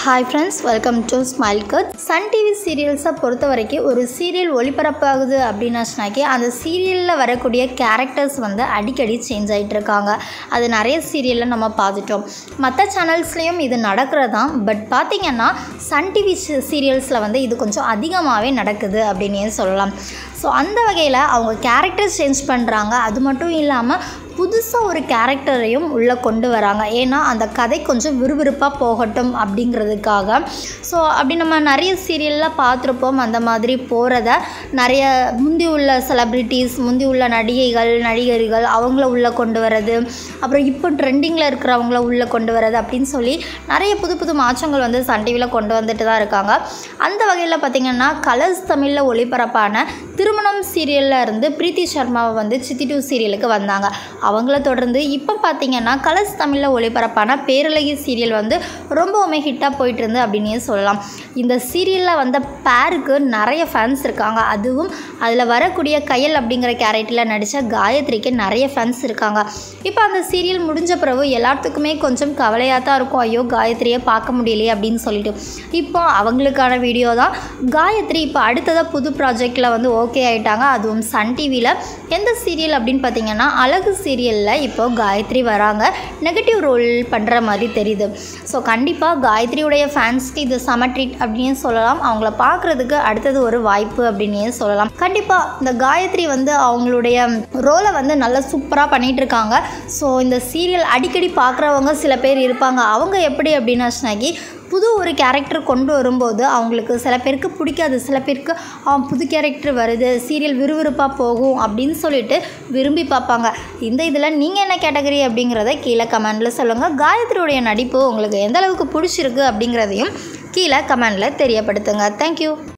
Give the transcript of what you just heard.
hi friends welcome to smile cut Sun TV சீரியல்ஸை பொறுத்த வரைக்கும் ஒரு சீரியல் ஒளிபரப்பாகுது அப்படின்னாச்சுனாக்கி அந்த சீரியலில் வரக்கூடிய கேரக்டர்ஸ் வந்து அடிக்கடி சேஞ்ச் ஆகிட்டு இருக்காங்க அது நிறைய சீரியலில் நம்ம பார்த்துட்டோம் மற்ற சேனல்ஸ்லேயும் இது நடக்கிறது தான் பட் பார்த்திங்கன்னா சன் டிவி சீரியல்ஸில் வந்து இது கொஞ்சம் அதிகமாகவே நடக்குது அப்படின்னே சொல்லலாம் ஸோ அந்த வகையில் அவங்க கேரக்டர் சேஞ்ச் பண்ணுறாங்க அது மட்டும் இல்லாமல் புதுசாக ஒரு கேரக்டரையும் உள்ளே கொண்டு வராங்க ஏன்னா அந்த கதை கொஞ்சம் விறுவிறுப்பாக போகட்டும் அப்படிங்கிறதுக்காக ஸோ அப்படி நம்ம நிறைய சீரியலில் பார்த்துருப்போம் அந்த மாதிரி போகிறத நிறைய முந்தி உள்ள செலப்ரிட்டிஸ் முந்தி உள்ள நடிகைகள் நடிகர்கள் அவங்கள உள்ளே கொண்டு வர்றது அப்புறம் இப்போ ட்ரெண்டிங்கில் இருக்கிறவங்கள உள்ளே கொண்டு வர்றது அப்படின்னு சொல்லி நிறைய புது புது மாற்றங்கள் வந்து சன் டிவியில் கொண்டு வந்துட்டு தான் இருக்காங்க அந்த வகையில் பார்த்திங்கன்னா கலர்ஸ் தமிழில் ஒளிபரப்பான திருமணம் சீரியலில் இருந்து பிரீத்தி சர்மாவை வந்து சித்தி டூ சீரியலுக்கு வந்தாங்க அவங்கள தொடர்ந்து இப்போ பார்த்தீங்கன்னா கலர்ஸ் தமிழில் ஒளிபரப்பான பேரழகி சீரியல் வந்து ரொம்பவுமே ஹிட்டாக போயிட்டு இருந்து அப்படின்னே சொல்லலாம் இந்த சீரியலில் வந்த பேருக்கு நிறைய ஃபேன்ஸ் இருக்காங்க அதுவும் அதில் வரக்கூடிய கையல் அப்படிங்கிற கேரக்டரில் நடித்த காயத்ரிக்கு நிறைய ஃபேன்ஸ் இருக்காங்க இப்போ அந்த சீரியல் முடிஞ்ச பிறகு எல்லாத்துக்குமே கொஞ்சம் கவலையாக தான் இருக்கும் ஐயோ காயத்ரியை பார்க்க முடியலையே அப்படின்னு சொல்லிட்டு இப்போ அவங்களுக்கான வீடியோ தான் காயத்ரி இப்போ அடுத்ததாக புது ப்ராஜெக்டில் வந்து ஓகே ஆகிட்டாங்க அதுவும் சன் டிவியில் எந்த சீரியல் அப்படின்னு பார்த்தீங்கன்னா அழகு சீரியலில் இப்போ காயத்ரி வராங்க நெகட்டிவ் ரோல் பண்ணுற மாதிரி தெரியுது ஸோ கண்டிப்பாக காயத்ரியுடைய ஃபேன்ஸ்க்கு இது சம ட்ரீட் அப்படின்னு சொல்லலாம் அவங்கள பார்க்குறதுக்கு அடுத்தது ஒரு வாய்ப்பு அப்படின்னே சொல்லலாம் கண்டிப்பாக இந்த காயத்ரி வந்து அவங்களுடைய ரோலை வந்து நல்லா சூப்பராக பண்ணிகிட்டு இருக்காங்க ஸோ இந்த சீரியல் அடிக்கடி பார்க்குறவங்க சில பேர் இருப்பாங்க அவங்க எப்படி அப்படின்னாச்சுனாக்கி புது ஒரு கேரக்டர் கொண்டு வரும்போது அவங்களுக்கு சில பேருக்கு பிடிக்காது சில பேருக்கு அவன் புது கேரக்டர் வருது சீரியல் விறுவிறுப்பாக போகும் அப்படின்னு சொல்லிட்டு விரும்பி பார்ப்பாங்க இந்த இதில் நீங்கள் என்ன கேட்டகரி அப்படிங்கிறத கீழே கமெண்டில் சொல்லுங்கள் காயத்ரியுடைய நடிப்பு உங்களுக்கு எந்த அளவுக்கு பிடிச்சிருக்கு அப்படிங்கிறதையும் கீழே கமெண்டில் தெரியப்படுத்துங்க தேங்க்யூ